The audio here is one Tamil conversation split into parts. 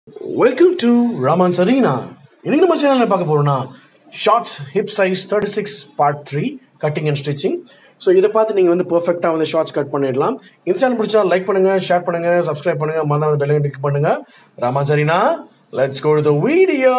வெல்கம் டு ராமன் சரீனா இன்னைக்கு நம்ம சேனலில் பார்க்க போறோம்னா shorts hip size thirty six part three cutting and stitching so இதை பார்த்து நீங்கள் வந்து பெர்ஃபெக்டாக வந்து ஷார்ட்ஸ் கட் பண்ணிடலாம் இந்த சேனல் பிடிச்சா லைக் பண்ணுங்க ஷேர் பண்ணுங்க சப்ஸ்கிரைப் பண்ணுங்க மறந்தாம பெல் கிளிக் பண்ணுங்க Raman Sarina let's go to the video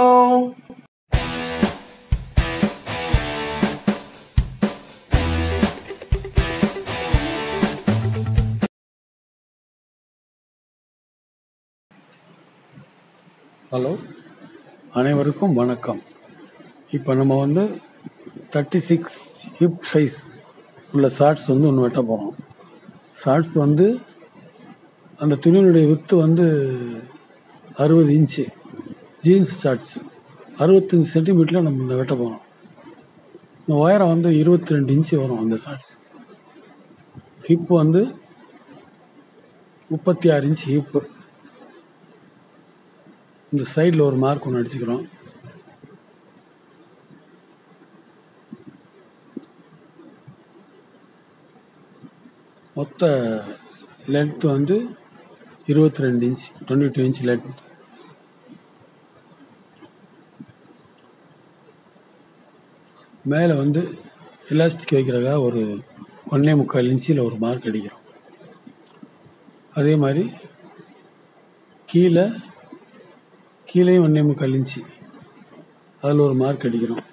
hello அனைவருக்கும் வணக்கம் இப்போ நம்ம வந்து தேர்ட்டி சிக்ஸ் ஹிப் சைஸ் உள்ள ஷார்ட்ஸ் வந்து ஒன்று வெட்ட போகிறோம் ஷார்ட்ஸ் வந்து அந்த துணியினுடைய வித்து வந்து அறுபது இன்ச்சு ஜீன்ஸ் ஷார்ட்ஸ் அறுபத்தஞ்சி சென்டிமீட்டரில் நம்ம இந்த வெட்ட போகிறோம் இந்த உயரம் வந்து இருபத்தி ரெண்டு இன்ச்சு வரும் அந்த ஷார்ட்ஸ் ஹிப் வந்து முப்பத்தி ஆறு இன்ச்சு ஹிப்பு இந்த சைடில் ஒரு மார்க் ஒன்று அடிச்சுக்கிறோம் மொத்த லென்த் வந்து இருபத்தி ரெண்டு inch twenty two inch length மேலே வந்து எலாஸ்டிக் வைக்கிறதுக்காக ஒரு ஒன்றே முக்கால் இன்ச்சில் ஒரு மார்க் அடிக்கிறோம் அதே மாதிரி கீழே கீழேயும் ஒன்றே முக்கால் இன்ச்சு அதில் ஒரு மார்க் அடிக்கிறோம்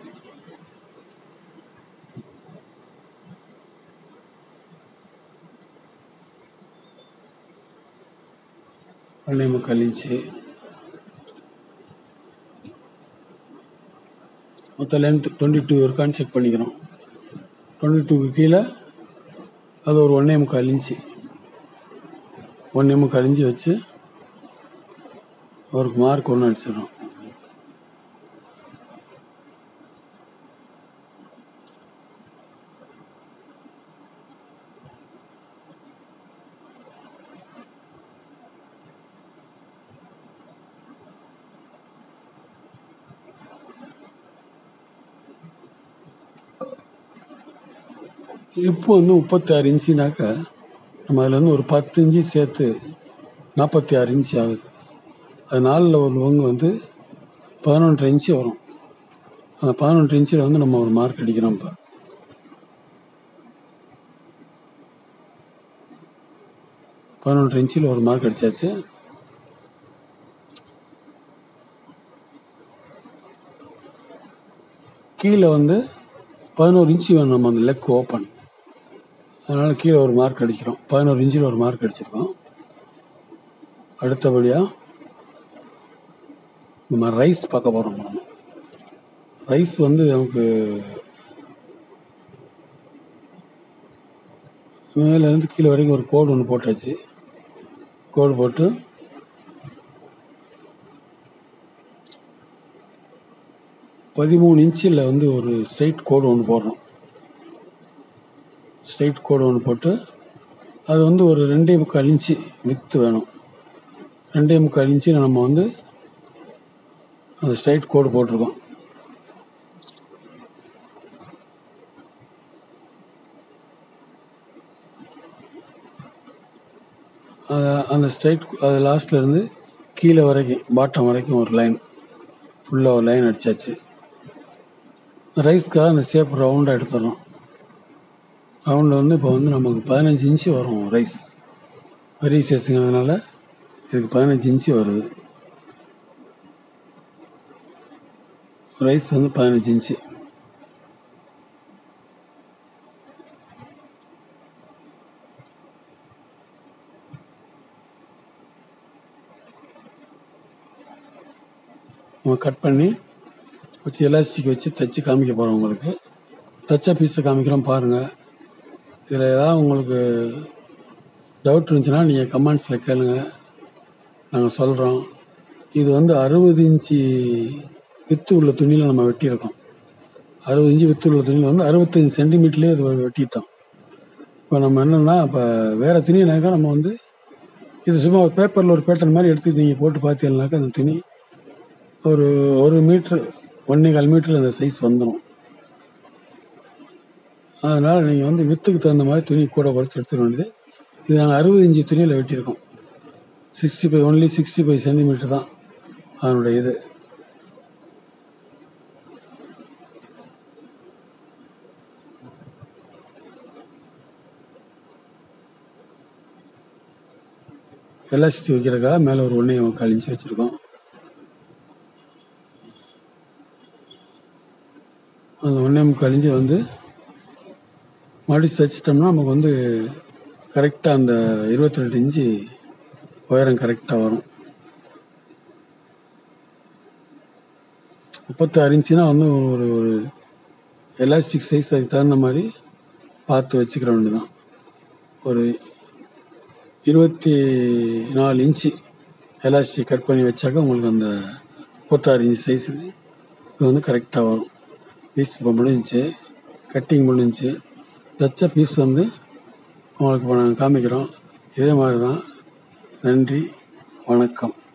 ஒன்றே முக்கால் இன்ச்சு மொத்த லென்த் டுவெண்ட்டி டூ இருக்கான்னு செக் பண்ணிக்கிறோம் டுவெண்ட்டி டூக்கு கீழே அது ஒரு ஒன்றே முக்கால் இன்ச்சு ஒன்றே முக்கால் இன்ச்சு வச்சு ஒரு மார்க் ஒன்று அடிச்சிடும் இப்போ வந்து முப்பத்தி ஆறு இன்ச்சுனாக்க நம்ம அதில் வந்து ஒரு பத்து இன்ச்சு சேர்த்து நாற்பத்தி ஆறு இன்ச்சு ஆகுது அது நாலில் ஒரு பங்கு வந்து பதினொன்றரை இன்ச்சு வரும் அந்த பதினொன்றரை இன்ச்சில் வந்து நம்ம ஒரு மார்க் அடிக்கிறோம் இப்போ பதினொன்றரை இன்ச்சில் ஒரு மார்க் அடிச்சாச்சு கீழே வந்து பதினோரு இன்ச்சு வேணும் நம்ம அந்த லெக் ஓப்பன் அதனால் கீழே ஒரு மார்க் அடிக்கிறோம் பதினோரு இன்ச்சில் ஒரு மார்க் அடிச்சிருக்கோம் அடுத்தபடியாக நம்ம ரைஸ் பார்க்க போகிறோம் நம்ம ரைஸ் வந்து நமக்கு மேலேருந்து கீழே வரைக்கும் ஒரு கோடு ஒன்று போட்டாச்சு கோடு போட்டு பதிமூணு இன்ச்சில் வந்து ஒரு ஸ்ட்ரைட் கோடு ஒன்று போடுறோம் ஸ்ட்ரைட் கோடு ஒன்று போட்டு அது வந்து ஒரு ரெண்டே முக்கால் இன்ச்சு வித்து வேணும் ரெண்டே முக்கால் இன்ச்சில் நம்ம வந்து அந்த ஸ்ட்ரைட் கோடு போட்டிருக்கோம் அத- அந்த ஸ்ட்ரைட் அது லாஸ்ட்ல இருந்து கீழே வரைக்கும் பாட்டம் வரைக்கும் ஒரு லைன் ஃபுல்லாக ஒரு லைன் அடிச்சாச்சு ரைஸ்க்காக அந்த ஷேப் ரவுண்டாக எடுத்துடுறோம் ரவுண்டில் வந்து இப்போ வந்து நமக்கு பதினஞ்சு இன்ச்சு வரும் ரைஸ் பெரிய சைஸுங்கிறதுனால இதுக்கு பதினஞ்சு இன்ச்சு வருது ரைஸ் வந்து பதினஞ்சு இன்ச்சு நம்ம கட் பண்ணி வச்சு எலாஸ்டிக் வச்சு தைச்சு காமிக்க போகிறோம் உங்களுக்கு தச்ச பீஸை காமிக்கிறோம் பாருங்கள் இதில் ஏதாவது உங்களுக்கு டவுட் இருந்துச்சுன்னா நீங்கள் கமெண்ட்ஸில் கேளுங்க நாங்கள் சொல்கிறோம் இது வந்து அறுபது இன்ச்சு வித்து உள்ள துணியில் நம்ம வெட்டியிருக்கோம் அறுபது இன்ச்சு வித்து உள்ள துணியில் வந்து அறுபத்தஞ்சு சென்டிமீட்டர்லேயே இது வெட்டிட்டோம் இப்போ நம்ம என்னென்னா இப்போ வேறு துணினாக்கா நம்ம வந்து இது சும்மா ஒரு பேப்பரில் ஒரு பேட்டர்ன் மாதிரி எடுத்துட்டு நீங்கள் போட்டு பார்த்தீங்கன்னாக்கா அந்த துணி ஒரு ஒரு மீட்ரு ஒன்றே கால் மீட்டரில் அந்த சைஸ் வந்துடும் அதனால் நீங்கள் வந்து வித்துக்கு தகுந்த மாதிரி துணி கூட குறைச்சி எடுத்துக்க வேண்டியது இது நாங்கள் அறுபது இன்ச்சு துணியில் வெட்டியிருக்கோம் sixty five only sixty five centimetre தான் அதனுடைய இது எலாஸ்டிக் வைக்கிறதுக்காக மேலே ஒரு ஒன்றையும் கழிஞ்சு வச்சுருக்கோம் அந்த ஒன்றே கழிஞ்சு வந்து மறுபடியும் தைச்சிட்டோம்னா நமக்கு வந்து கரெக்டாக அந்த இருபத்தி ரெண்டு இன்ச்சு உயரம் கரெக்டாக வரும் முப்பத்தாறு இன்ச்சுனா வந்து ஒரு ஒரு ஒரு எலாஸ்டிக் சைஸ் அதுக்கு தகுந்த மாதிரி பார்த்து வச்சுக்கிற வேண்டியதான் ஒரு இருபத்தி நாலு இன்ச்சு எலாஸ்டிக் கட் பண்ணி வச்சாக்க உங்களுக்கு அந்த முப்பத்தாறு இன்ச் சைஸ் இது வந்து கரெக்டாக வரும் பீஸ் இப்போ முடிஞ்சுச்சு கட்டிங் முடிஞ்சுச்சு தச்ச பீஸ் வந்து உங்களுக்கு இப்போ நாங்கள் காமிக்கிறோம் இதே மாதிரி தான் நன்றி வணக்கம்